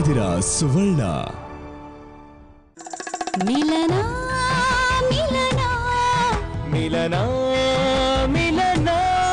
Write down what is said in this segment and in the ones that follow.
ಇದ್ದೀರಾ ಸುವರ್ಣ ಮಿಲನ ಮಿಲನ ಮಿಲನ ಮಿಲನ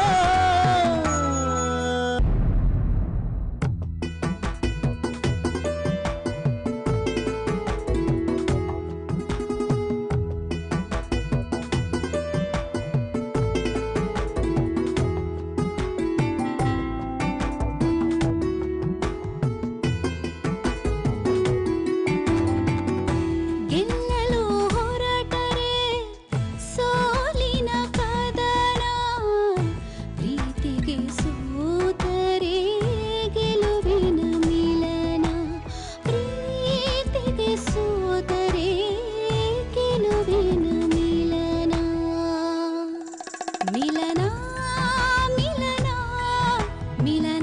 ಗೆಲ್ಲಲು ಹೊರಟರೆ ಸೋಲಿನ ಕದನ ಪ್ರೀತಿಗೆ ಸೋತರೆ ಗೆಲುವಿನ ಮಿಲನ ಪ್ರೀತಿಗೆ ಸೋತರೆ ಗೆಲುವಿನ ಮಿಲನ ಮಿಲನ ಮಿಲನ ಮಿಲನ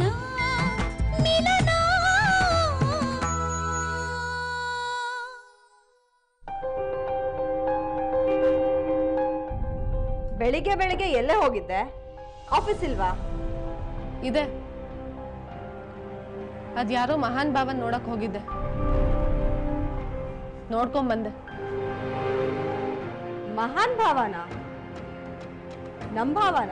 ಮಿಲನ ಬೆಳಿಗ್ಗೆ ಬೆಳಿಗ್ಗೆ ಎಲ್ಲೇ ಹೋಗಿದ್ದೆ ಆಫೀಸ್ ಇಲ್ವಾ ಇದೆ ಅದ್ಯಾರೋ ಮಹಾನ್ ಭಾವನ್ ನೋಡಕ್ ಹೋಗಿದ್ದೆ ನೋಡ್ಕೊಂಡ್ ಬಂದೆ ಮಹಾನ್ ಭಾವನ ನಮ್ ಭಾವನ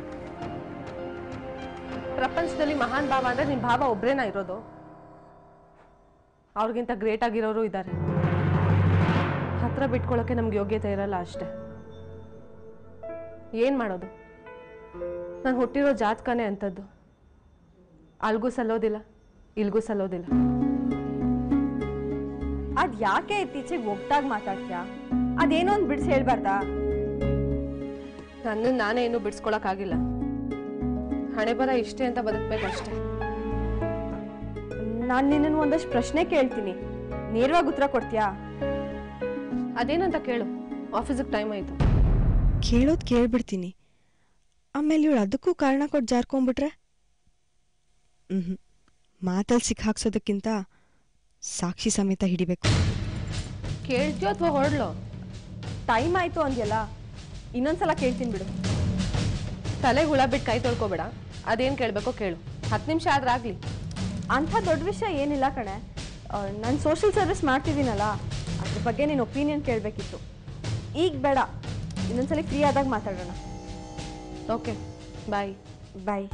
ಪ್ರಪಂಚದಲ್ಲಿ ಮಹಾನ್ ಭಾವ ಅಂದ್ರೆ ನಿಮ್ ಭಾವ ಒಬ್ರೇನಾ ಇರೋದು ಅವ್ರಿಗಿಂತ ಗ್ರೇಟ್ ಆಗಿರೋರು ಇದ್ದಾರೆ ಹತ್ರ ಬಿಟ್ಕೊಳಕ್ಕೆ ನಮ್ಗೆ ಯೋಗ್ಯತೆ ಇರಲ್ಲ ಅಷ್ಟೇ ಏನ್ ಮಾಡೋದು ನಾನು ಹುಟ್ಟಿರೋ ಜಾತಕನೇ ಅಂಥದ್ದು ಅಲ್ಗೂ ಸಲ್ಲೋದಿಲ್ಲ ಇಲ್ಗೂ ಸಲ್ಲೋದಿಲ್ಲ ಅದ್ ಯಾಕೆ ಇತ್ತೀಚೆಗೆ ಒಗ್ಟಾಗಿ ಮಾತಾಡ್ತೀಯಾ ಅದೇನೋ ಒಂದ್ ಬಿಡ್ಸಿ ಹೇಳ್ಬಾರ್ದಾ ನನ್ನ ನಾನೇ ಏನು ಬಿಡ್ಸ್ಕೊಳಕ್ಕಾಗಿಲ್ಲ ಹಣೆ ಬರ ಇಷ್ಟೇ ಅಂತ ಬದುಕ್ಬೇಕಷ್ಟೇ ನಾನ್ ನಿನ್ನ ಒಂದಷ್ಟು ಪ್ರಶ್ನೆ ಕೇಳ್ತೀನಿ ನೇರವಾಗಿ ಉತ್ತರ ಕೊಡ್ತೀಯಾ ಅದೇನಂತ ಕೇಳು ಆಫೀಸಿಗೆ ಟೈಮ್ ಆಯ್ತು ಕೇಳೋದು ಕೇಳ್ಬಿಡ್ತೀನಿ ಆಮೇಲೆ ಇವಳು ಅದಕ್ಕೂ ಕಾರಣ ಕೊಟ್ಟು ಜಾರ್ಕೊಂಡ್ಬಿಟ್ರೆ ಹ್ಞೂ ಮಾತಲ್ಲಿ ಸಿಕ್ಕಾಕ್ಸೋದಕ್ಕಿಂತ ಸಾಕ್ಷಿ ಸಮೇತ ಹಿಡಿಬೇಕು ಕೇಳ್ತೀಯೋ ಅಥವಾ ಹೊರಡ್ಲೋ ಟೈಮ್ ಆಯ್ತು ಅಂದ್ಯಲ್ಲ ಇನ್ನೊಂದ್ಸಲ ಕೇಳ್ತೀನಿ ಬಿಡು ತಲೆಗೆ ಹುಳ ಬಿಟ್ಟು ಕೈ ತೊಳ್ಕೊಬೇಡ ಅದೇನು ಕೇಳಬೇಕೋ ಕೇಳು ಹತ್ತು ನಿಮಿಷ ಆದ್ರೆ ಆಗಲಿ ಅಂಥ ದೊಡ್ಡ ವಿಷಯ ಏನಿಲ್ಲ ಕಣೆ ನಾನು ಸೋಷಿಯಲ್ ಸರ್ವಿಸ್ ಮಾಡ್ತಿದ್ದೀನಲ್ಲ ಅದ್ರ ಬಗ್ಗೆ ನಿನ್ನ ಒಪಿನಿಯನ್ ಕೇಳಬೇಕಿತ್ತು ಈಗ ಬೇಡ ಇನ್ನೊಂದ್ಸಲಿ ಫ್ರೀ ಆದಾಗ ಮಾತಾಡೋಣ ಓಕೆ ಬಾಯ್ ಬಾಯ್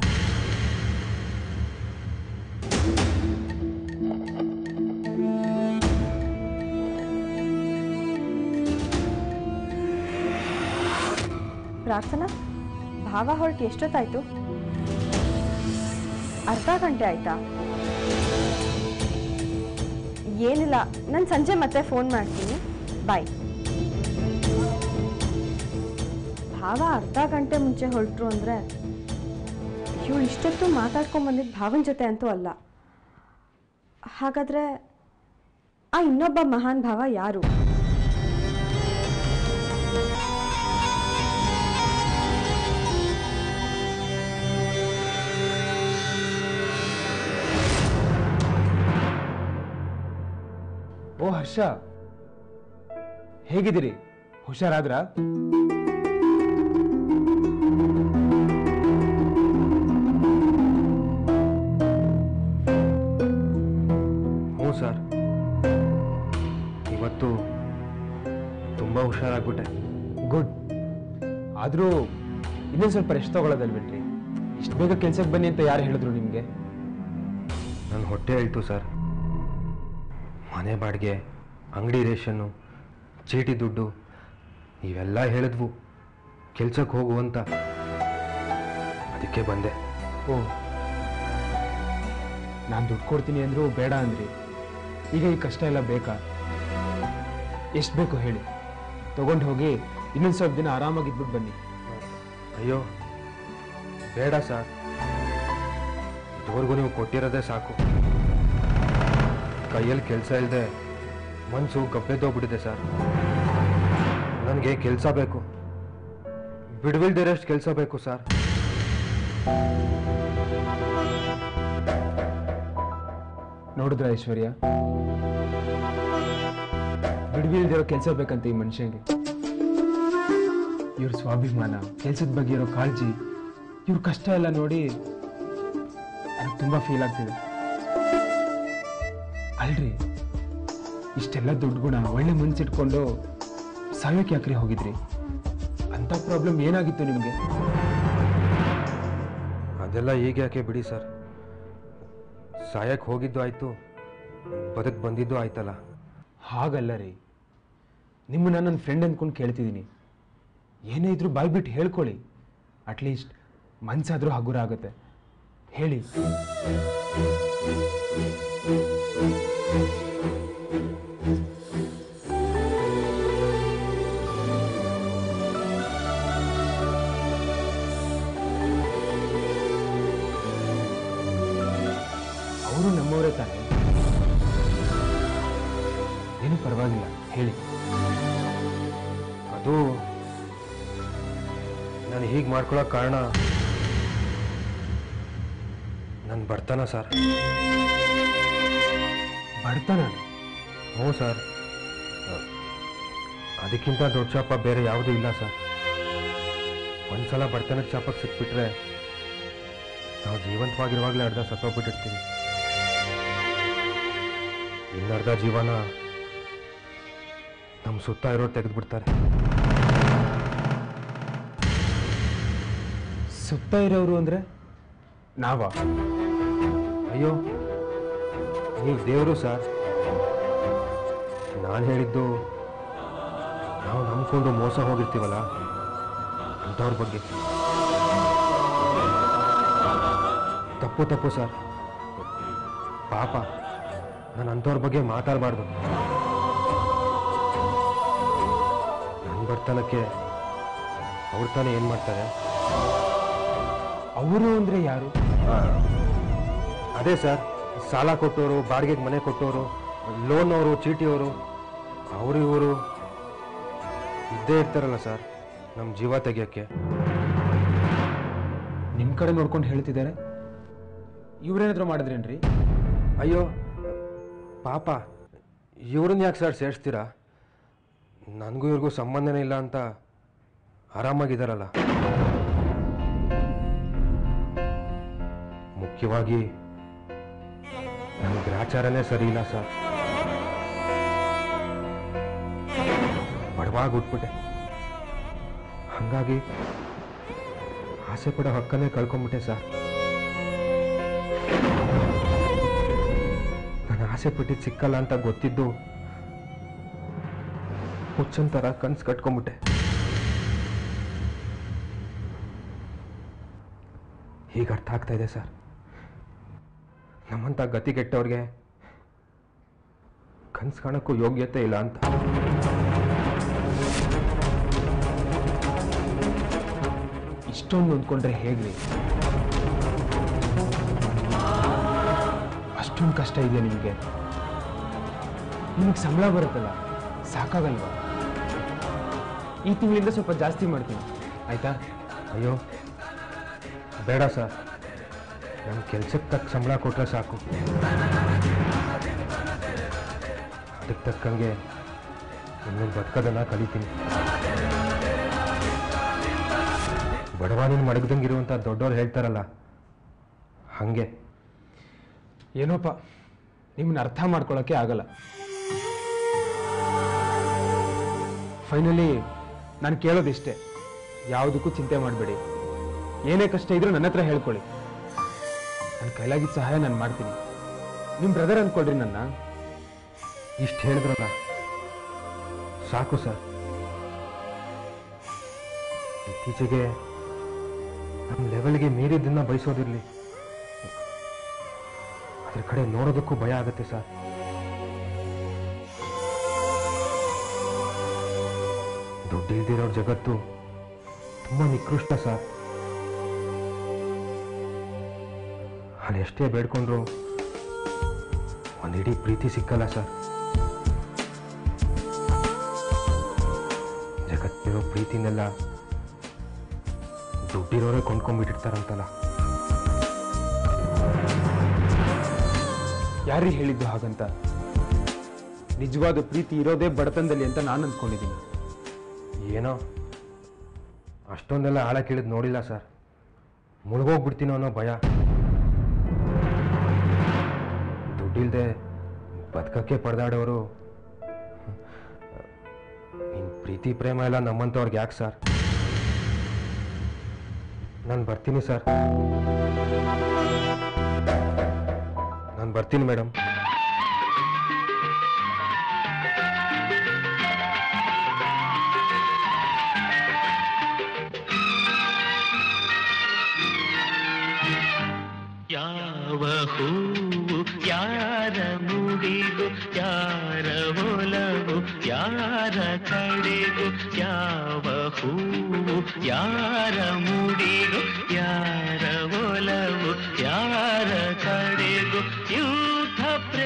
ಪ್ರಾರ್ಥನಾ ಭಾವ ಹೊರಟು ಎಷ್ಟೊತ್ತಾಯ್ತು ಅರ್ಧ ಗಂಟೆ ಆಯ್ತಾ ಏನಿಲ್ಲ ನಾನು ಸಂಜೆ ಮತ್ತೆ ಫೋನ್ ಮಾಡ್ತೀನಿ ಬಾಯ್ ಭಾವ ಅರ್ಧ ಗಂಟೆ ಮುಂಚೆ ಹೊರಟ್ರು ಅಂದರೆ ಇವಳು ಇಷ್ಟೊತ್ತು ಮಾತಾಡ್ಕೊಂಡ್ ಬಂದಿದ್ದು ಭಾವನ ಜೊತೆ ಅಂತೂ ಅಲ್ಲ ಹಾಗಾದ್ರೆ ಆ ಇನ್ನೊಬ್ಬ ಮಹಾನ್ ಭಾವ ಯಾರು ಓ ಹರ್ಷ ಹೇಗಿದ್ದೀರಿ ಹುಷಾರಾದ್ರಾ ಹ್ಞೂ ಸರ್ ಇವತ್ತು ತುಂಬ ಹುಷಾರಾಗ್ಬಿಟ್ಟೆ ಗುಡ್ ಆದರೂ ಇನ್ನೊಂದು ಸ್ವಲ್ಪ ರೆಸ್ಟ್ ತಗೊಳ್ಳೋದಲ್ವೇನ್ರಿ ಇಷ್ಟು ಬೇಗ ಕೆಲ್ಸಕ್ಕೆ ಬನ್ನಿ ಅಂತ ಯಾರು ಹೇಳಿದ್ರು ನಿಮಗೆ ನನ್ನ ಹೊಟ್ಟೆ ಹೇಳ್ತು ಸರ್ ಮನೆ ಬಾಡಿಗೆ ಅಂಗಡಿ ರೇಷನ್ನು ಚೀಟಿ ದುಡ್ಡು ಇವೆಲ್ಲ ಹೇಳಿದ್ವು ಕೆಲ್ಸಕ್ಕೆ ಹೋಗು ಅಂತ ಅದಕ್ಕೆ ಬಂದೆ ಓ ನಾನು ದುಡ್ಡು ಕೊಡ್ತೀನಿ ಅಂದ್ರು ಬೇಡ ಅಂದ್ರಿ ಈಗ ಈ ಕಷ್ಟ ಎಲ್ಲ ಬೇಕಾ ಎಷ್ಟು ಬೇಕು ಹೇಳಿ ತಗೊಂಡು ಹೋಗಿ ಇನ್ನೊಂದು ಸ್ವಲ್ಪ ದಿನ ಆರಾಮಾಗಿದ್ಬಿಟ್ಟು ಬನ್ನಿ ಅಯ್ಯೋ ಬೇಡ ಸರ್ ಇದುವರೆಗೂ ನೀವು ಕೊಟ್ಟಿರೋದೇ ಸಾಕು ಕೈಯಲ್ಲಿ ಕೆಲಸ ಇಲ್ಲದೆ ಮನಸ್ಸು ಗಬ್ಬೆದ್ದೋಗ್ಬಿಟ್ಟಿದೆ ಸರ್ ನನಗೆ ಕೆಲಸ ಬೇಕು ಬಿಡ್ವಿಲ್ದಿರೋಷ್ಟು ಕೆಲಸ ಬೇಕು ಸರ್ ನೋಡಿದ್ರ ಐಶ್ವರ್ಯ ಬಿಡ್ಬಿಲ್ದಿರೋ ಕೆಲಸ ಬೇಕಂತ ಈ ಮನುಷ್ಯಂಗೆ ಇವ್ರ ಸ್ವಾಭಿಮಾನ ಕೆಲ್ಸದ ಬಗ್ಗೆ ಇರೋ ಕಾಳಜಿ ಇವ್ರ ಕಷ್ಟ ಎಲ್ಲ ನೋಡಿ ನನಗೆ ತುಂಬಾ ಫೀಲ್ ಆಗ್ತಿದೆ ಅಲ್ರಿ ಇಷ್ಟೆಲ್ಲ ದುಡ್ಡು ಗುಣ ಒಳ್ಳೆ ಮನ್ಸಿಟ್ಕೊಂಡು ಸಾಯೋಕೆ ಯಾಕ್ರಿ ಹೋಗಿದ್ರಿ ಅಂತ ಪ್ರಾಬ್ಲಮ್ ಏನಾಗಿತ್ತು ನಿಮಗೆ ಅದೆಲ್ಲ ಈಗ ಯಾಕೆ ಬಿಡಿ ಸರ್ ಸಾಯಕ್ಕೆ ಹೋಗಿದ್ದು ಆಯಿತು ಬದುಕು ಬಂದಿದ್ದು ಆಯ್ತಲ್ಲ ಹಾಗಲ್ಲ ರೀ ನಿಮ್ಮನ್ನ ನನ್ನ ಫ್ರೆಂಡ್ ಅಂದ್ಕೊಂಡು ಕೇಳ್ತಿದ್ದೀನಿ ಏನೇ ಇದ್ರೂ ಬಾಯ್ಬಿಟ್ಟು ಹೇಳ್ಕೊಳ್ಳಿ ಅಟ್ಲೀಸ್ಟ್ ಮನ್ಸಾದ್ರೂ ಹಗುರ ಆಗುತ್ತೆ ಹೇಳಿ ಅವರು ನಮ್ಮವರೇ ತಾನೆ ಏನು ಪರವಾಗಿಲ್ಲ ಹೇಳಿ ಅದು ನಾನು ಹೀಗೆ ಮಾಡ್ಕೊಳ್ಳೋ ಕಾರಣ ನನ್ನ ಬರ್ತಾನ ಸರ್ ಬಡತನ ಹ್ಞೂ ಸರ್ ಅದಕ್ಕಿಂತ ದೊಡ್ಡ ಶಾಪ ಬೇರೆ ಯಾವುದೂ ಇಲ್ಲ ಸರ್ ಒಂದ್ಸಲ ಬಡತನಕ್ಕೆ ಶಾಪಕ್ಕೆ ಸಿಕ್ಬಿಟ್ರೆ ನಾವು ಜೀವಂತವಾಗಿರುವಾಗಲೇ ಅರ್ಧ ಸತ್ತೋಗ್ಬಿಟ್ಟಿರ್ತೀವಿ ಇನ್ನರ್ಧ ಜೀವನ ನಮ್ಮ ಸುತ್ತ ಇರೋರು ತೆಗೆದುಬಿಡ್ತಾರೆ ಸುತ್ತ ಇರೋರು ಅಂದ್ರೆ ನಾವಾ ಅಯ್ಯೋ ನೀವು ದೇವರು ಸರ್ ನಾನು ಹೇಳಿದ್ದು ನಾವು ನಂಬ್ಕೊಂಡು ಮೋಸ ಹೋಗಿರ್ತೀವಲ್ಲ ಅಂಥವ್ರ ಬಗ್ಗೆ ತಪ್ಪು ತಪ್ಪು ಸರ್ ಪಾಪ ನಾನು ಅಂಥವ್ರ ಬಗ್ಗೆ ಮಾತಾಡಬಾರ್ದು ನನ್ನ ಬರ್ತನಕ್ಕೆ ಅವ್ರ ತಾನೇ ಏನು ಮಾಡ್ತಾರೆ ಅವರು ಅಂದ್ರೆ ಯಾರು ಅದೇ ಸರ್ ಸಾಲ ಕೊಟ್ಟವರು ಬಾಡಿಗೆಗೆ ಮನೆ ಕೊಟ್ಟವರು ಲೋನ್ ಅವರು ಚೀಟಿಯವರು ಅವರು ಇವರು ಇದ್ದೇ ಇರ್ತಾರಲ್ಲ ಸರ್ ನಮ್ಮ ಜೀವ ತೆಗಿಯೋಕ್ಕೆ ನಿಮ್ ಕಡೆ ನೋಡ್ಕೊಂಡು ಹೇಳ್ತಿದ್ದಾರೆ ಇವ್ರೇನಾದ್ರು ಮಾಡಿದ್ರೇನ್ರಿ ಅಯ್ಯೋ ಪಾಪ ಇವ್ರನ್ನ ಯಾಕೆ ಸರ್ ಸೇರಿಸ್ತೀರಾ ನನಗೂ ಇವ್ರಿಗೂ ಸಂಬಂಧನೇ ಇಲ್ಲ ಅಂತ ಆರಾಮಾಗಿದ್ದಾರಲ್ಲ ಮುಖ್ಯವಾಗಿ ನನ್ನ ಗ್ರಾಚಾರನೇ ಸರಿ ಇಲ್ಲ ಸರ್ ಬಡವಾಗಿ ಉಟ್ಬಿಟ್ಟೆ ಹಾಗಾಗಿ ಆಸೆ ಪಡೋ ಹಕ್ಕನ್ನೇ ಕಳ್ಕೊಂಬಿಟ್ಟೆ ಸರ್ ನಾನು ಆಸೆ ಪಟ್ಟಿದ್ದು ಸಿಕ್ಕಲ್ಲ ಅಂತ ಗೊತ್ತಿದ್ದು ಹುಚ್ಚನ್ ಥರ ಕನ್ಸು ಕಟ್ಕೊಂಬಿಟ್ಟೆ ಈಗ ಅರ್ಥ ಆಗ್ತಾ ಇದೆ ಸರ್ ನಮ್ಮಂಥ ಗತಿಗೆಟ್ಟವ್ರಿಗೆ ಕನ್ಸು ಕಾಣಕ್ಕೂ ಯೋಗ್ಯತೆ ಇಲ್ಲ ಅಂತ ಇಷ್ಟೊಂದು ಅಂದ್ಕೊಂಡ್ರೆ ಹೇಗ್ರಿ ಅಷ್ಟೊಂದು ಕಷ್ಟ ಇದೆಯಾ ನಿಮಗೆ ನಿಮಗೆ ಸಂಬಳ ಬರುತ್ತಲ್ಲ ಸಾಕಾಗಲ್ವಾ ಈ ತಿಂಗಳಿಂದ ಸ್ವಲ್ಪ ಜಾಸ್ತಿ ಮಾಡ್ತೀನಿ ಆಯ್ತಾ ಅಯ್ಯೋ ಬೇಡ ಸರ್ ನನ್ನ ಕೆಲ್ಸಕ್ಕೆ ತಕ್ಕ ಸಂಬಳ ಕೊಟ್ಟರೆ ಸಾಕು ಅದಕ್ಕೆ ತಕ್ಕಂಗೆ ಇನ್ನು ಬದುಕೋದನ್ನ ಕಲಿತೀನಿ ಬಡವಾನಿನ ಮಡಗ್ದಂಗಿರುವಂಥ ದೊಡ್ಡವ್ರು ಹೇಳ್ತಾರಲ್ಲ ಹಾಗೆ ಏನೋಪ್ಪ ನಿಮ್ಮನ್ನ ಅರ್ಥ ಮಾಡ್ಕೊಳ್ಳೋಕ್ಕೆ ಆಗಲ್ಲ ಫೈನಲಿ ನಾನು ಕೇಳೋದಿಷ್ಟೇ ಯಾವುದಕ್ಕೂ ಚಿಂತೆ ಮಾಡಬೇಡಿ ಏನೇ ಕಷ್ಟ ಇದ್ರೂ ನನ್ನ ಹತ್ರ ಹೇಳ್ಕೊಳ್ಳಿ ನನ್ನ ಕೈಲಾಗಿದ್ದ ಸಹಾಯ ನಾನು ಮಾಡ್ತೀನಿ ನಿಮ್ಮ ಬ್ರದರ್ ಅಂದ್ಕೊಳ್ರಿ ನನ್ನ ಇಷ್ಟು ಹೇಳಿದ್ರಲ್ಲ ಸಾಕು ಸರ್ ಇತ್ತೀಚೆಗೆ ನಮ್ಮ ಲೆವೆಲ್ಗೆ ಮೀರಿದ್ದನ್ನ ಬಯಸೋದಿರಲಿ ಅದ್ರ ಕಡೆ ನೋಡೋದಕ್ಕೂ ಭಯ ಆಗುತ್ತೆ ಸರ್ ದುಡ್ಡು ಇಲ್ದಿರೋ ಜಗತ್ತು ತುಂಬಾ ನಿಕೃಷ್ಟ ಸರ್ ಅಲ್ಲಿ ಎಷ್ಟೇ ಬೇಡ್ಕೊಂಡ್ರು ಒಂದು ಇಡೀ ಪ್ರೀತಿ ಸಿಕ್ಕಲ್ಲ ಸರ್ ಜಗತ್ತಿರೋ ಪ್ರೀತಿನೆಲ್ಲ ದುಡ್ಡಿರೋರೇ ಕೊಂಡ್ಕೊಂಡ್ಬಿಟ್ಟಿರ್ತಾರಂತಲ್ಲ ಯಾರೀ ಹೇಳಿದ್ದು ಹಾಗಂತ ನಿಜವಾದ ಪ್ರೀತಿ ಇರೋದೇ ಬಡತನದಲ್ಲಿ ಅಂತ ನಾನು ಅಂದ್ಕೊಂಡಿದ್ದೀನಿ ಏನೋ ಅಷ್ಟೊಂದೆಲ್ಲ ಆಳ ಕೇಳಿದ್ ನೋಡಿಲ್ಲ ಸರ್ ಮುಳುಗೋಗ್ಬಿಡ್ತೀನೋ ಅನ್ನೋ ಭಯ ದುಡ್ಡಿಲ್ದೆ ಬದುಕಕ್ಕೆ ಪಡೆದಾಡೋರು ನಿನ್ನ ಪ್ರೀತಿ ಪ್ರೇಮ ಎಲ್ಲ ನಮ್ಮಂಥವ್ರಿಗೆ ಯಾಕೆ ಸರ್ ನಾನು ಬರ್ತೀನಿ ಸರ್ ನಾನು ಬರ್ತೀನಿ ಮೇಡಮ್ ಯಾವ ಹೂವು ಯಾರ ಮುಡಿಗು ಯಾರ ಒಲವು ಯಾರ ಕಡೆಗೂ ಯಾವ ಹೂವು ಯಾರ ಮುಡಿಗು ಯಾರ ಒಲವು ಯಾರ ಕಡೆಗೂ ಯೂಥ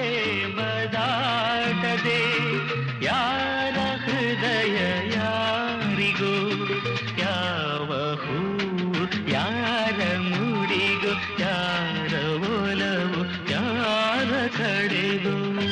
ಪ್ರೇಮದಾಟದೆ ಯಾರ ಹೃದಯ ಯಾರಿಗೂ ಯಾವ ಹೂವು ಯಾರ ಮುಡಿಗೂ ಯಾರ ಒಲವು ಯಾರ ಕಡೆಗೂ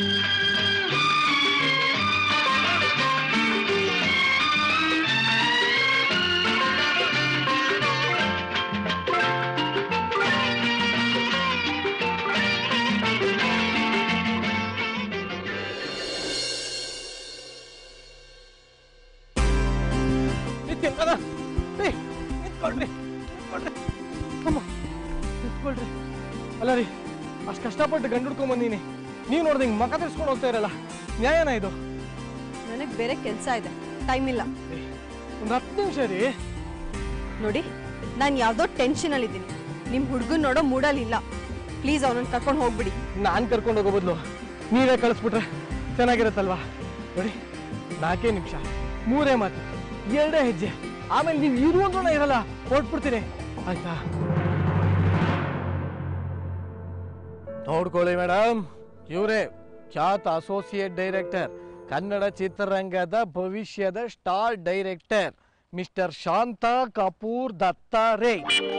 ನಿಂತ್ಕೊಂಡ ರೀ ನಿಂತ್ಕೊಳ್ರಿ ನಿಂತ್ಕೊಳ್ರಿ ಅಮ್ಮ ನಿಂತ್ಕೊಳ್ರಿ ಅಲ್ಲ ರೀ ಅಷ್ಟು ಕಷ್ಟಪಟ್ಟು ಗಂಡು ಹುಡ್ಕೊಂಡ್ ಬಂದೀನಿ ನೀವು ನೋಡ್ದೆ ಹಿಂಗೆ ಮಕ ತಿರ್ಸ್ಕೊಂಡು ಹೋಗ್ತಾ ಇರಲ್ಲ ನ್ಯಾಯನ ಇದು ನನಗೆ ಬೇರೆ ಕೆಲಸ ಇದೆ ಟೈಮ್ ಇಲ್ಲ ಒಂದು ಹತ್ತು ನಿಮಿಷ ರೀ ನೋಡಿ ನಾನು ಯಾವುದೋ ಟೆನ್ಷನಲ್ಲಿದ್ದೀನಿ ನಿಮ್ಮ ಹುಡುಗನ್ ನೋಡೋ ಮೂಡಲ್ಲಿ ಇಲ್ಲ ಪ್ಲೀಸ್ ಅವನನ್ನ ಕರ್ಕೊಂಡು ಹೋಗ್ಬಿಡಿ ನಾನು ಕರ್ಕೊಂಡು ಹೋಗೋ ಬದಲು ನೀವೇ ಕಳಿಸ್ಬಿಟ್ರೆ ಚೆನ್ನಾಗಿರುತ್ತಲ್ವಾ ನೋಡಿ ನಾಲ್ಕೇ ನಿಮಿಷ ಮೂರೇ ಮಾತು ಎರಡೇ ಹೆಜ್ಜೆ ಆಮೇಲೆ ನೀವು ಇರುವಂದ್ರೂ ಇರಲ್ಲ ಹೊರಟ್ಬಿಡ್ತೀನಿ ಆಯ್ತಾ ನೋಡ್ಕೊಳ್ಳಿ ಮೇಡಮ್ ಇವರೇ ಖ್ಯಾತ ಅಸೋಸಿಯೇಟ್ ಡೈರೆಕ್ಟರ್ ಕನ್ನಡ ಚಿತ್ರರಂಗದ ಭವಿಷ್ಯದ star director mister Shanta Kapoor Datta Ray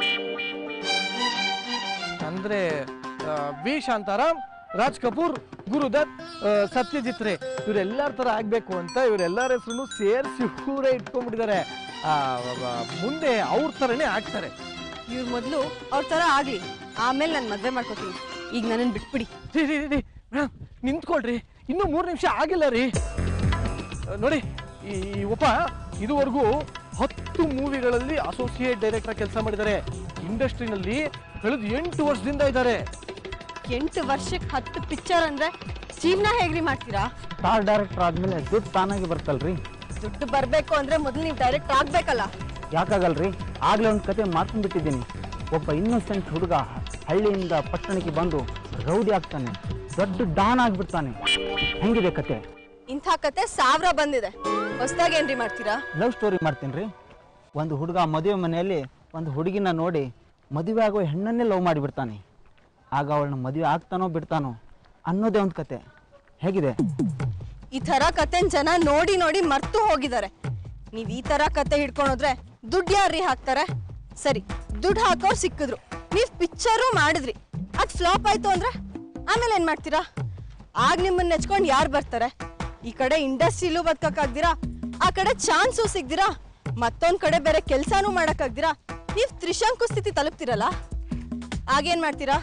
ಅಂದ್ರೆ ಆ, ವಿ ಶಾಂತಾರಾಮ್ ರಾಜ್ ಕಪೂರ್ ಗುರುದತ್ ಆ, ಸತ್ಯಜಿತ್ ರೇ ಇವರೆಲ್ಲರ ತರ ಆಗ್ಬೇಕು ಅಂತ ಇವರೆಲ್ಲರ ಹೆಸರು ಸೇರಿಸಿ ಇವರೇ ಇಟ್ಕೊಂಡ್ಬಿಟ್ಟಿದ್ದಾರೆ ಆ, ವ- ಮುಂದೆ ಅವ್ರ ಥರನೇ ಆಗ್ತಾರೆ ಇವ್ರ ಮೊದಲು ಅವ್ರ ಥರ ಆಗಲಿ ಆಮೇಲೆ ನಾನು ಮದುವೆ ಮಾಡ್ಕೋತೀನಿ ಈಗ ನನ್ನನ್ನು ಬಿಟ್ಬಿಡಿ ರೀ ರೀ ರೀ, ರೀ ಮೇಡಮ್ ನಿಂತ್ಕೊಳ್ರಿ ಇನ್ನೂ ಮೂರು ನಿಮಿಷ ಆಗಿಲ್ಲ ರೀ ಆ, ನೋಡಿ ಈ ಈ ಒಬ್ಬ ಇದುವರೆಗೂ ಹತ್ತು ಮೂವಿಗಳಲ್ಲಿ ಅಸೋಸಿಯೇಟ್ ಡೈರೆಕ್ಟರ್ ಕೆಲಸ ಮಾಡಿದ್ದಾರೆ ಇಂಡಸ್ಟ್ರಿನಲ್ಲಿ ಕಳೆದ ಎಂಟು ವರ್ಷದಿಂದ ಇದ್ದಾರೆ ಎಂಟು ವರ್ಷಕ್ಕೆ ಹತ್ತು ಪಿಕ್ಚರ್ ಅಂದರೆ ಜೀವನ ಹೇಗ್ರಿ ಮಾಡ್ತೀರಾ ಸ್ಟಾರ್ ಡೈರೆಕ್ಟರ್ ಆದಮೇಲೆ ದುಡ್ಡು ತಾನಾಗಿ ಬರ್ತಲ್ರಿ ದುಡ್ಡು ಬರಬೇಕು ಅಂದರೆ ಮೊದಲು ನೀವು ಡೈರೆಕ್ಟ್ ಆಗಬೇಕಲ್ಲ ಯಾಕಾಗಲ್ರಿ ಆಗಲೇ ಒಂದು ಕತೆ ಮಾರ್ಕೊಂಡ್ಬಿಟ್ಟಿದ್ದೀನಿ ಒಬ್ಬ ಇನ್ನೋಸೆಂಟ್ ಹುಡುಗ ಹಳ್ಳಿಯಿಂದ ಪಟ್ಟಣಕ್ಕೆ ಬಂದು ರೌಡಿ ಆಗ್ತಾನೆ ದೊಡ್ಡ ಡಾನ್ ಆಗಿಬಿಡ್ತಾನೆ ಹೆಂಗಿದೆ ಕತೆ ಇಂಥ ಕತೆ ಸಾವಿರ ಬಂದಿದೆ ಹೊಸ್ದಾಗಿ ಏನ್ರಿ ಮಾಡ್ತೀರಾ ಲವ್ ಸ್ಟೋರಿ ಮಾಡ್ತೀನಿ ರೀ ಒಂದು ಹುಡುಗ ಮದುವೆ ಮನೆಯಲ್ಲಿ ಒಂದು ಹುಡುಗಿನ ನೋಡಿ ಮದುವೆ ಆಗೋ ಹೆಣ್ಣನ್ನೇ ಲವ್ ಮಾಡಿಬಿಡ್ತಾನೆ ಆಗ ಅವಳನ್ನ ಮದುವೆ ಆಗ್ತಾನೋ ಬಿಡ್ತಾನೋ ಅನ್ನೋದೇ ಒಂದು ಕತೆ ಹೇಗಿದೆ ಈ ಥರ ಕತೆನ್ ಜನ ನೋಡಿ ನೋಡಿ ಮರ್ತು ಹೋಗಿದ್ದಾರೆ ನೀವ್ ಈ ತರ ಕತೆ ಹಿಡ್ಕೊಂಡೋದ್ರೆ ದುಡ್ಡು ಯಾರ್ರಿ ಹಾಕ್ತಾರೆ ಸರಿ ದುಡ್ಡು ಹಾಕೋರು ಸಿಕ್ಕಿದ್ರು ನೀವ್ ಪಿಕ್ಚರು ಮಾಡಿದ್ರಿ ಅದ್ ಫ್ಲಾಪ್ ಆಯ್ತು ಅಂದ್ರೆ ಆಮೇಲೆ ಏನ್ ಮಾಡ್ತೀರಾ ಆಗ ನಿಮ್ಮನ್ನ ನೆಚ್ಕೊಂಡು ಯಾರು ಬರ್ತಾರೆ ಈ ಕಡೆ ಇಂಡಸ್ಟ್ರಿಲೂ ಬದುಕಕ್ಕಾಗ್ದಿರಾ ಆ ಕಡೆ ಚಾನ್ಸು ಸಿಗ್ದಿರಾ ಮತ್ತೊಂದ್ ಕಡೆ ಬೇರೆ ಕೆಲ್ಸಾನು ಮಾಡಕ್ಕಾಗ್ದಿರಾ ನೀವ್ ತ್ರಿಶಂಕು ಸ್ಥಿತಿ ತಲುಪ್ತಿರಲ್ಲ ಆಗೇನ್ ಮಾಡ್ತೀರಾ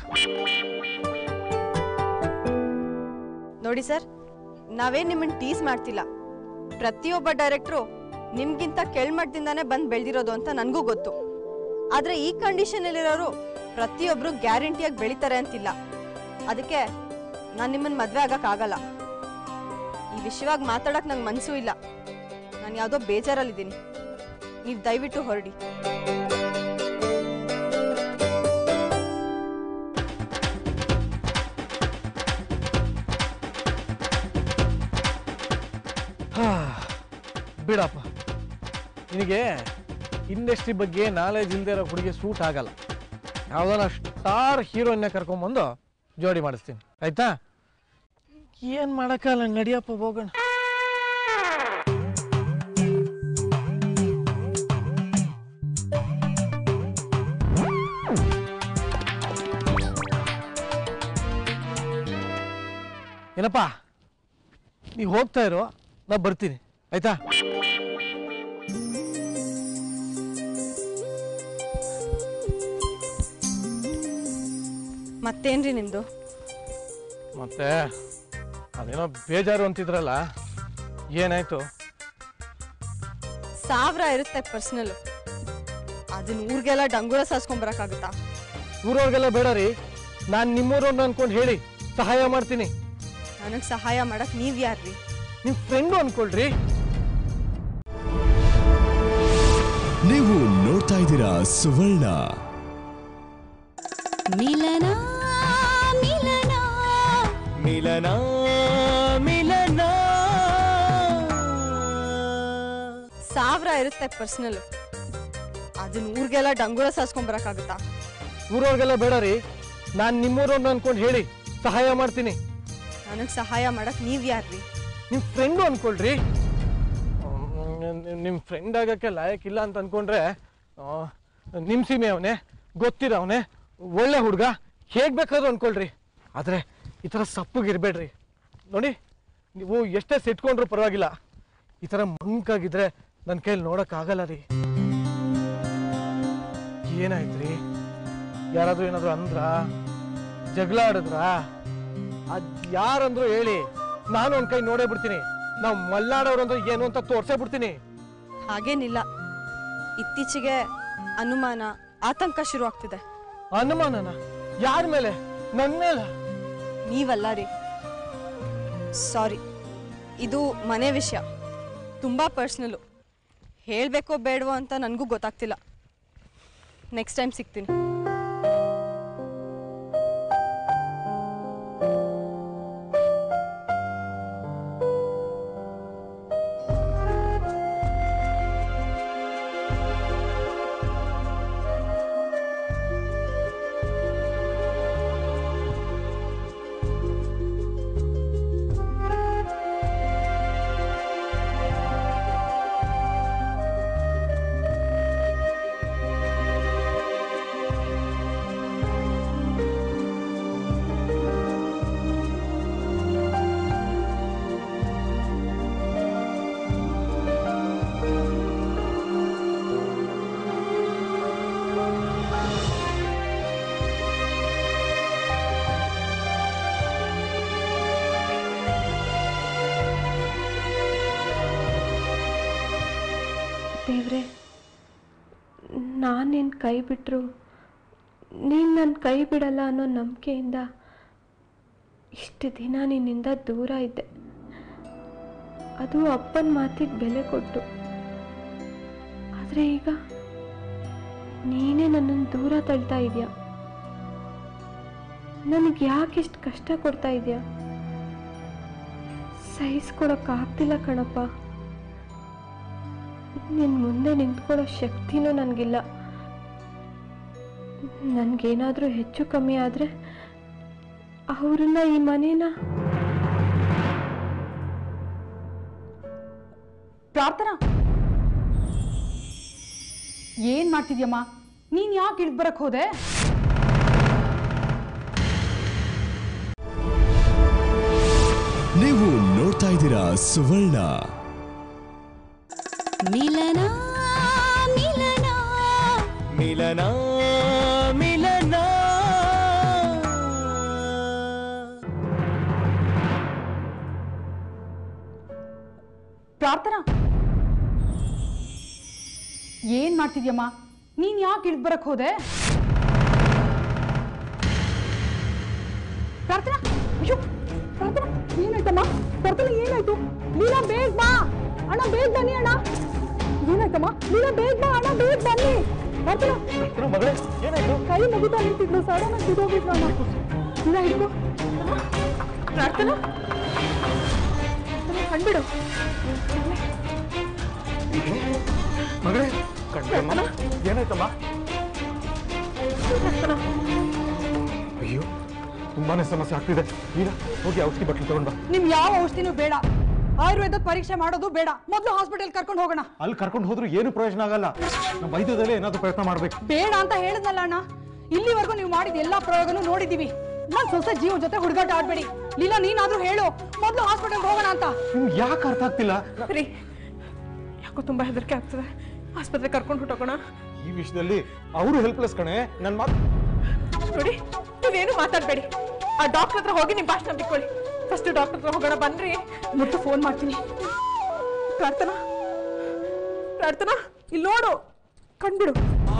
ನೋಡಿ ಸರ್ ನಾವೇನ್ ನಿಮ್ಮನ್ನ ಟೀಸ್ ಮಾಡ್ತಿಲ್ಲ ಪ್ರತಿಯೊಬ್ಬ ಡೈರೆಕ್ಟ್ರು ನಿಮ್ಗಿಂತ ಕೆಳ್ಮಟ್ಟದಿಂದಾನೇ ಬಂದು ಬೆಳೆದಿರೋದು ಅಂತ ನನಗೂ ಗೊತ್ತು ಆದ್ರೆ ಈ ಕಂಡೀಷನ್ ಅಲ್ಲಿರೋರು ಪ್ರತಿಯೊಬ್ರು ಗ್ಯಾರಂಟಿಯಾಗಿ ಬೆಳಿತಾರೆ ಅಂತಿಲ್ಲ ಅದಕ್ಕೆ ನಾನು ನಿಮ್ಮನ್ನ ಮದ್ವೆ ಆಗಕ್ಕಾಗಲ್ಲ ಈ ವಿಷಯವಾಗಿ ಮಾತಾಡಕ್ ನಂಗೆ ಮನ್ಸೂ ಇಲ್ಲ ನಾನು ಯಾವುದೋ ಬೇಜಾರಲ್ಲಿದ್ದೀನಿ ನೀವು ದಯವಿಟ್ಟು ಹೊರಡಿ ಹಾ, ಬಿಡಪ್ಪ ನಿನಗೆ ಇಂಡಸ್ಟ್ರಿ ಬಗ್ಗೆ ನಾಲೆಜ್ ಇಲ್ಲದೆ ಇರೋ ಹುಡುಗಿ ಸೂಟ್ ಆಗಲ್ಲ ಯಾವ್ದಾನ ಸ್ಟಾರ್ ಹೀರೋಯಿನ್ನ ಕರ್ಕೊಂಬಂದು ಜೋಡಿ ಮಾಡಿಸ್ತೀನಿ ಆಯ್ತಾ ಏನ್ ಮಾಡಕ್ಕಲ್ಲ ನಡಿಯಪ್ಪ ಹೋಗೋಣ ಏನಪ್ಪ ನೀವು ಹೋಗ್ತಾ ಇರೋ ನಾ ಬರ್ತೀನಿ ಆಯ್ತಾ ಮತ್ತೇನ್ರಿ ನಿಮ್ದು ಮತ್ತೆ ಅದೇನೋ ಬೇಜಾರು ಅಂತಿದ್ರಲ್ಲ ಏನಾಯ್ತು ಸಾವಿರ ಇರುತ್ತೆ ಪರ್ಸನಲ್ ಅದನ್ನ ಊರಿಗೆಲ್ಲ ಡಂಗೂರ ಸಾಸ್ಕೊಂಬರಕ್ಕಾಗುತ್ತಾ ಊರವ್ರಿಗೆಲ್ಲ ಬೇಡ ರೀ ನಾನು ನಿಮ್ಮೂರವ್ರನ್ನ ಅನ್ಕೊಂಡು ಹೇಳಿ ಸಹಾಯ ಮಾಡ್ತೀನಿ ನನಗೆ ಸಹಾಯ ಮಾಡಕ್ ನೀವ್ ಯಾರ್ರಿ ನಿಮ್ಮ ಫ್ರೆಂಡು ಅನ್ಕೊಳ್ರಿ ನೀವು ನೋಡ್ತಾ ಇದ್ದೀರಾ ಸುವರ್ಣ ಮಿಲನ ಮಿಲನ ಮಿಲನ ಮಿಲನ ಸಾವಿರ ಇರುತ್ತೆ ಪರ್ಸನಲ್ ಅದನ್ನ ಊರಿಗೆಲ್ಲ ಡಂಗೂರ ಸಾಸ್ಕೊಂಬರಕ್ಕಾಗುತ್ತಾ ಊರವ್ರಿಗೆಲ್ಲ ಬೇಡ ರೀ ನಾನು ನಿಮ್ಮೂರವ್ರನ್ನ ಅನ್ಕೊಂಡು ಹೇಳಿ ಸಹಾಯ ಮಾಡ್ತೀನಿ ನನಗೆ ಸಹಾಯ ಮಾಡಕ್ ನೀವ್ ಯಾರ್ರಿ ನಿಮ್ಮ ಫ್ರೆಂಡು ಅನ್ಕೊಳ್ರಿ ನಿಮ್ಮ ಫ್ರೆಂಡ್ ಆಗಕ್ಕೆ ಲಾಯಕ್ ಇಲ್ಲ ಅಂತ ಅನ್ಕೊಂಡ್ರೆ ನಿಮ್ಮ ಸೀಮೆ ಅವನೇ ಗೊತ್ತಿರ ಅವನೇ ಒಳ್ಳೆ ಹುಡುಗ ಹೇಗೆ ಬೇಕಾದ್ರೂ ಅನ್ಕೊಳ್ರಿ ಆದರೆ ಈ ಥರ ಸಪ್ಪಗಿರ್ಬೇಡ್ರಿ ನೋಡಿ ನೀವು ಎಷ್ಟೇ ಸಿಟ್ಕೊಂಡ್ರು ಪರವಾಗಿಲ್ಲ ಈ ಥರ ಮಂಕಾಗಿದ್ರೆ ನನ್ನ ಕೈಯಲ್ಲಿ ನೋಡೋಕ್ಕಾಗಲ್ಲ ರೀ ಏನಾಯ್ತ್ರಿ ಯಾರಾದ್ರೂ ಏನಾದ್ರು ಅಂದ್ರ ಜಗಳ ಆಡಿದ್ರಾ ಅದ್ ಯಾರಂದ್ರು ಹೇಳಿ ನಾನು ಒಂದ್ ಕೈ ನೋಡೇ ಬಿಡ್ತೀನಿ ನಾವು ಮಲ್ನಾಡೋರು ಅಂದ್ರೆ ಏನು ಅಂತ ತೋರ್ಸೇ ಬಿಡ್ತೀನಿ ಹಾಗೇನಿಲ್ಲ ಇತ್ತೀಚೆಗೆ ಅನುಮಾನ ಆತಂಕ ಶುರು ಆಗ್ತಿದೆ ಅನುಮಾನನ ಯಾರ ಮೇಲೆ ನನ್ನ ಮೇಲೆ ನೀವಲ್ಲ ರೀ ಸಾರಿ ಇದು ಮನೆ ವಿಷಯ ತುಂಬಾ ಪರ್ಸ್ನಲ್ಲು ಹೇಳಬೇಕೋ ಬೇಡವೋ ಅಂತ ನನಗೂ ಗೊತ್ತಾಗ್ತಿಲ್ಲ ನೆಕ್ಸ್ಟ್ ಟೈಮ್ ಸಿಗ್ತೀನಿ ದೇವ್ರೆ ನಾನು ನಿನ್ನ ಕೈ ಬಿಟ್ಟರು ನೀನು ನನ್ನ ಕೈ ಬಿಡಲ್ಲ ಅನ್ನೋ ನಂಬಿಕೆಯಿಂದ ಇಷ್ಟು ದಿನ ನಿನ್ನಿಂದ ದೂರ ಇದ್ದೆ ಅದು ಅಪ್ಪನ ಮಾತಿಗೆ ಬೆಲೆ ಕೊಟ್ಟು ಆದರೆ ಈಗ ನೀನೇ ನನ್ನನ್ನು ದೂರ ತಳ್ತಾ ಇದೆಯಾ ನನಗೆ ಯಾಕೆ ಇಷ್ಟು ಕಷ್ಟ ಕೊಡ್ತಾ ಇದೆಯಾ ಸಹಿಸ್ಕೊಳಕ್ಕಾಗ್ತಿಲ್ಲ ಕಣಪ್ಪ ನಿನ್ನ ಮುಂದೆ ನಿಂತ್ಕೊಳ್ಳೋ ಶಕ್ತಿನೂ ನನಗಿಲ್ಲ ನನಗೇನಾದರೂ ಹೆಚ್ಚು ಕಮ್ಮಿ ಆದರೆ ಅವ್ರನ್ನ ಈ ಮನೇನ ಪ್ರಾರ್ಥನಾ ಏನ್ ಮಾಡ್ತಿದ್ಯಮ್ಮ ನೀನ್ ಯಾಕೆ ಇಳಿದ್ ಬರಕ್ ಹೋದೆ ನೀವು ನೋಡ್ತಾ ಇದ್ದೀರಾ ಸುವರ್ಣ ಮಿಲನ ಮಿಲನ ಮಿಲನ ಮಿಲನ ಪ್ರಾರ್ಥನಾ ಏನ್ ಮಾಡ್ತಿದ್ಯಮ್ಮ ನೀನ್ ಯಾಕೆ ಇಳಿದ್ ಬರಕ್ ಹೋದೆ ಪ್ರಾರ್ಥನಾ ಅಯ್ಯೋ ಪ್ರಾರ್ಥನಾ ಏನಾಯ್ತಮ್ಮ ಪ್ರಾರ್ಥನಾ ಏನಾಯ್ತು ಲೀಲಾ ಬೇಗ ಬಾ ಅಣ್ಣ ಬೇಗ ಬನ್ನಿ ಅಣ್ಣ ಏನಾಯ್ತಮ್ಮ ಲೀಲಾ ಬೇಗ ಬಾ ಅಣ್ಣ ಬೇಗ ಬನ್ನಿ ಪ್ರಾರ್ಥನಾ ಮಗಳೇ ಏನಾಯ್ತು ಕೈ ಮುಗಿತಾ ನಿಂತಿದ್ಲು ಸಡನ್ ಆಗಿ ಬಿದ್ದೋಗಿದ್ಲು ಅಮ್ಮ ಲೀಲಾ ಹಿಡ್ಕೊ ಪ್ರಾರ್ಥನಾ ಕಂಡ್ಬಿಡು ಮಗಳೇ ಕಂಡ್ರಮ್ಮ ಏನಾಯ್ತಮ್ಮ ಅಯ್ಯೋ ತುಂಬಾನೇ ಸಮಸ್ಯೆ ಆಗ್ತಿದೆ ಈಗ ಹೋಗಿ ಔಷಧಿ ಬಟ್ಲು ತಗೊಂಡ್ ಬಾ ನಿಮ್ ಯಾವ ಔಷಧಿನೂ ಬೇಡ ಆಯುರ್ವೇದ ಪರೀಕ್ಷೆ ಮಾಡೋದು ಬೇಡ ಮೊದಲು ಹಾಸ್ಪಿಟಲ್ ಕರ್ಕೊಂಡು ಹೋಗೋಣ ಅಲ್ಲಿ ಕರ್ಕೊಂಡು ಹೋದ್ರು ಏನು ಪ್ರಯೋಜನ ಆಗಲ್ಲ ನಮ್ಮ ವೈದ್ಯದಲ್ಲೇ ಏನಾದ್ರು ಪ್ರಯತ್ನ ಮಾಡ್ಬೇಕು ಬೇಡ ಅಂತ ಹೇಳಿದ್ನಲ್ಲ ಅಣ್ಣ ಇಲ್ಲಿವರೆಗೂ ನೀವು ಮಾಡಿದ ಎಲ್ಲಾ ಪ್ರಯೋಗನೂ ನೋಡಿದೀವಿ ನನ್ ಸೊಸೆ ಜೀವ ಜೊತೆ ಹುಡುಗಾಟ ಆಡ್ಬೇಡಿ ಲೀಲಾ ನೀನಾದ್ರೂ ಹೇಳು ಮೊದಲು ಹಾಸ್ಪಿಟಲ್ ಹೋಗೋಣ ಅಂತ ನಿಮ್ಗೆ ಯಾಕೆ ಅರ್ಥ ಆಗ್ತಿಲ್ಲ ರೀ ಯಾಕೋ ತುಂಬಾ ಹೆದರಿಕೆ ಆಗ್ತದೆ ಆಸ್ಪತ್ರೆ ಕರ್ಕೊಂಡು ಹೊಟ್ಟೋಗೋಣ ಈ ವಿಷಯದಲ್ಲಿ ಅವರು ಹೆಲ್ಪ್ಲೆಸ್ ಕಣೆ ನನ್ನ ಮಾತು ನೋಡಿ ನೀವೇನು ಮಾತಾಡ್ಬೇಡಿ ಆ ಡಾಕ್ಟರ್ ಹತ್ರ ಹೋಗಿ ನಿಮ್ ಭಾಷಣ ಬಿಟ್ಕೊಳ್ಳಿ ಫಸ್ಟ್ ಡಾಕ್ಟರ್ ಹತ್ರ ಹೋಗೋಣ ಬನ್ರಿ ಮುತ್ತು ಫೋನ್ ಮಾಡ್ತೀನಿ ಪ್ರಾರ್ಥನಾ ಪ್ರಾರ್ಥನಾ ಇಲ್ಲಿ ನೋಡು ಕಂಡ್ಬಿಡು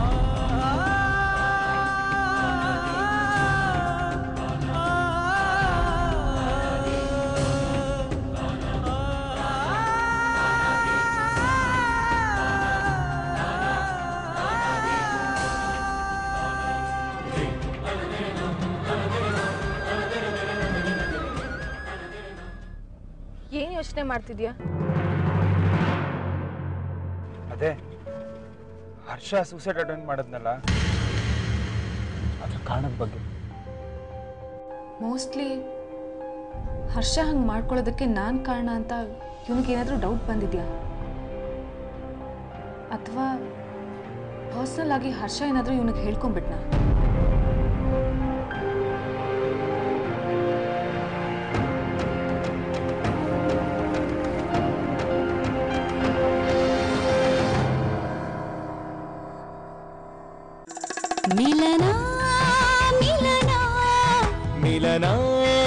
ಏನ್ ಯೋಚನೆ ಮಾಡ್ತಿದ್ಯಾ ಅದೇ ಹರ್ಷ ಸೂಸೈಡ್ ಅಟೆಂಡ್ ಮಾಡಿದ್ನಲ್ಲ ಅದ್ರ ಕಾರಣದ ಬಗ್ಗೆ ಮೋಸ್ಟ್ಲಿ ಹರ್ಷ ಹಂಗೆ ಮಾಡ್ಕೊಳ್ಳೋದಕ್ಕೆ ನಾನು ಕಾರಣ ಅಂತ ಇವನಿಗೇನಾದರೂ ಡೌಟ್ ಬಂದಿದ್ಯಾ ಅಥವಾ ಪರ್ಸ್ನಲ್ ಆಗಿ ಹರ್ಷ ಏನಾದರೂ ಇವನಿಗೆ ಹೇಳ್ಕೊಂಬಿಟ್ನಾ ಮಿಲನ ಮಿಲನ ಮಿಲನ